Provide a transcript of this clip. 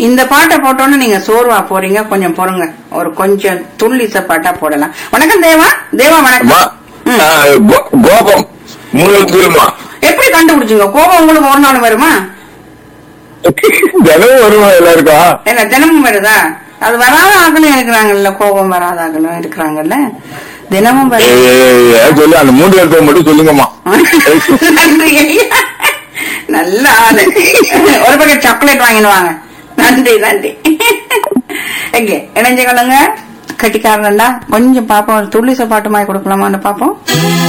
இந்த பாட்டை போட்டோன்னு நீங்க சோர்வா போறீங்க கொஞ்சம் பொறுங்க ஒரு கொஞ்சம் துள்ளிச பாட்டா போடலாம் வணக்கம் தேவா தேவா அம்மா வணக்கம் ம். ஆ, கோ- கோபம் மூணு எழுத்துமா எப்படி கண்டுபிடிச்சீங்க கோபம் உங்களுக்கு ஒரு நாள் வருமா தினமும் வருமா எல்லாருக்கும் என்ன தினமும் வருதா அது வராத ஆக்களும் இருக்கிறாங்கல்ல கோபம் வராத ஆக்களும் இருக்கிறாங்கல்ல தினமும் ஏய், வருது ஏய், ஏய், ஏய், சொல்லு அந்த மூன்று எழுத்தை மட்டும் சொல்லுங்கம்மா நன்றி ஐயா நல்ல ஆளு ஒரு பக்கம் சாக்லேட் வாங்கிட்டு வாங்க நன்றி நன்றி எங்க இணைஞ்சு கொள்ளுங்க கட்டிக்காரன்டா கொஞ்சம் பாப்போம் ஒரு துள்ளிச பாட்டு மாதிரி கொடுக்கலாமான்னு பாப்போம்